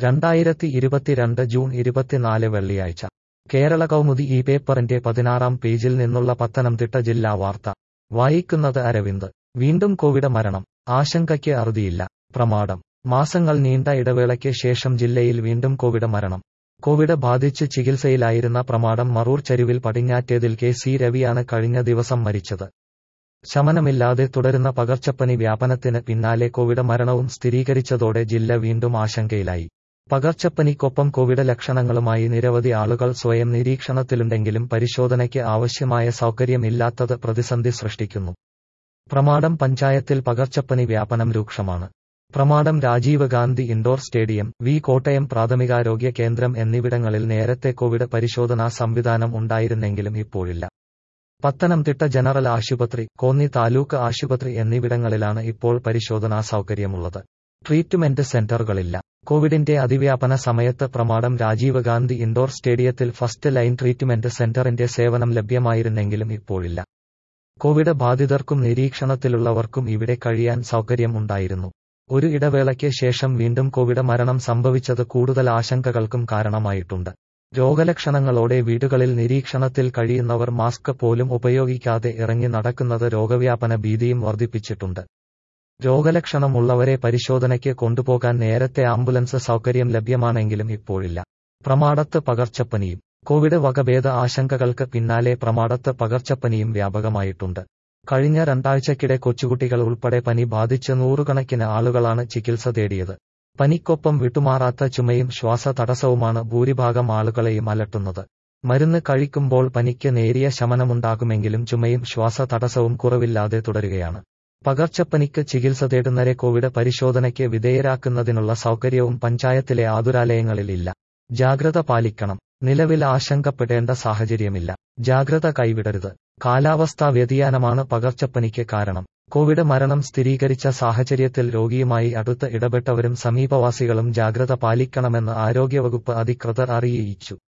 രണ്ടായിരത്തി ഇരുപത്തിരണ്ട് ജൂൺ ഇരുപത്തിനാല് വെള്ളിയാഴ്ച കേരള കൗമുദി ഈ പേപ്പറിന്റെ പതിനാറാം പേജിൽ നിന്നുള്ള പത്തനംതിട്ട ജില്ലാ വാർത്ത വായിക്കുന്നത് അരവിന്ദ് വീണ്ടും കോവിഡ് മരണം ആശങ്കയ്ക്ക് അറുതിയില്ല പ്രമാദം മാസങ്ങൾ നീണ്ട ഇടവേളയ്ക്ക് ശേഷം ജില്ലയിൽ വീണ്ടും കോവിഡ് മരണം കോവിഡ് ബാധിച്ച് ചികിത്സയിലായിരുന്ന പ്രമാടം മറൂർ ചരിവിൽ പടിഞ്ഞാറ്റേതിൽ കെ സി രവിയാണ് കഴിഞ്ഞ ദിവസം മരിച്ചത് ശമനമില്ലാതെ തുടരുന്ന പകർച്ചപ്പനി വ്യാപനത്തിന് പിന്നാലെ കോവിഡ് മരണവും സ്ഥിരീകരിച്ചതോടെ ജില്ല വീണ്ടും ആശങ്കയിലായി പകർച്ചപ്പനിക്കൊപ്പം കോവിഡ് ലക്ഷണങ്ങളുമായി നിരവധി ആളുകൾ സ്വയം നിരീക്ഷണത്തിലുണ്ടെങ്കിലും പരിശോധനയ്ക്ക് ആവശ്യമായ സൗകര്യം ഇല്ലാത്തത് പ്രതിസന്ധി സൃഷ്ടിക്കുന്നു പ്രമാടം പഞ്ചായത്തിൽ പകർച്ചപ്പനി വ്യാപനം രൂക്ഷമാണ് Pramadom Rajiv Gandhi indoor stadium V Kottayam പ്രാഥമികാരോഗ്യ കേന്ദ്രം എന്നിവിടങ്ങളിൽ നേരത്തെ കോവിഡ് പരിശോധനാ സംവിധാനം ഉണ്ടായിരുന്നെങ്കിലും ഇപ്പോഴില്ല പത്തനംതിട്ട ജനറൽ ആശുപത്രി കോന്നി താലൂക്ക് ആശുപത്രി എന്നിവിടങ്ങളിലാണ് ഇപ്പോൾ പരിശോധനാ സൗകര്യമുള്ളത് ട്രീറ്റ്മെന്റ് സെന്ററുകളില്ല കോവിഡിന്റെ അതിവ്യാപന സമയത്ത് പ്രമാടം രാജീവ് ഗാന്ധി ഇൻഡോർ സ്റ്റേഡിയത്തിൽ ഫസ്റ്റ് ലൈൻ ട്രീറ്റ്മെന്റ് സെന്ററിന്റെ സേവനം ലഭ്യമായിരുന്നെങ്കിലും ഇപ്പോഴില്ല കോവിഡ് ബാധിതർക്കും നിരീക്ഷണത്തിലുള്ളവർക്കും ഇവിടെ കഴിയാൻ സൗകര്യം ഉണ്ടായിരുന്നു ഒരു ഇടവേളയ്ക്ക് ശേഷം വീണ്ടും കോവിഡ് മരണം സംഭവിച്ചത് കൂടുതൽ ആശങ്കകൾക്കും കാരണമായിട്ടുണ്ട് രോഗലക്ഷണങ്ങളോടെ വീടുകളിൽ നിരീക്ഷണത്തിൽ കഴിയുന്നവർ മാസ്ക് പോലും ഉപയോഗിക്കാതെ ഇറങ്ങി നടക്കുന്നത് രോഗവ്യാപന ഭീതിയും വർദ്ധിപ്പിച്ചിട്ടുണ്ട് രോഗലക്ഷണമുള്ളവരെ പരിശോധനയ്ക്ക് കൊണ്ടുപോകാൻ നേരത്തെ ആംബുലൻസ് സൗകര്യം ലഭ്യമാണെങ്കിലും ഇപ്പോഴില്ല പ്രമാടത്ത് പകർച്ചപ്പനിയും കോവിഡ് വകഭേദ ആശങ്കകൾക്ക് പിന്നാലെ പ്രമാടത്ത് പകർച്ചപ്പനിയും വ്യാപകമായിട്ടുണ്ട് കഴിഞ്ഞ രണ്ടാഴ്ചക്കിടെ കൊച്ചുകുട്ടികൾ ഉൾപ്പെടെ പനി ബാധിച്ച് നൂറുകണക്കിന് ആളുകളാണ് ചികിത്സ തേടിയത് പനിക്കൊപ്പം വിട്ടുമാറാത്ത ചുമയും ശ്വാസ തടസ്സവുമാണ് ഭൂരിഭാഗം ആളുകളെയും അലട്ടുന്നത് മരുന്ന് കഴിക്കുമ്പോൾ പനിക്ക് നേരിയ ശമനമുണ്ടാകുമെങ്കിലും ചുമയും ശ്വാസ തടസ്സവും കുറവില്ലാതെ തുടരുകയാണ് പകർച്ചപ്പനിക്ക് ചികിത്സ തേടുന്നവരെ കോവിഡ് പരിശോധനയ്ക്ക് വിധേയരാക്കുന്നതിനുള്ള സൗകര്യവും പഞ്ചായത്തിലെ ആതുരാലയങ്ങളിൽ ഇല്ല ജാഗ്രത പാലിക്കണം നിലവിൽ ആശങ്കപ്പെടേണ്ട സാഹചര്യമില്ല ജാഗ്രത കൈവിടരുത് കാലാവസ്ഥാ വ്യതിയാനമാണ് പകർച്ചപ്പനിക്ക് കാരണം കോവിഡ് മരണം സ്ഥിരീകരിച്ച സാഹചര്യത്തിൽ രോഗിയുമായി അടുത്ത് ഇടപെട്ടവരും സമീപവാസികളും ജാഗ്രത പാലിക്കണമെന്ന് ആരോഗ്യവകുപ്പ് അധികൃതർ അറിയിച്ചു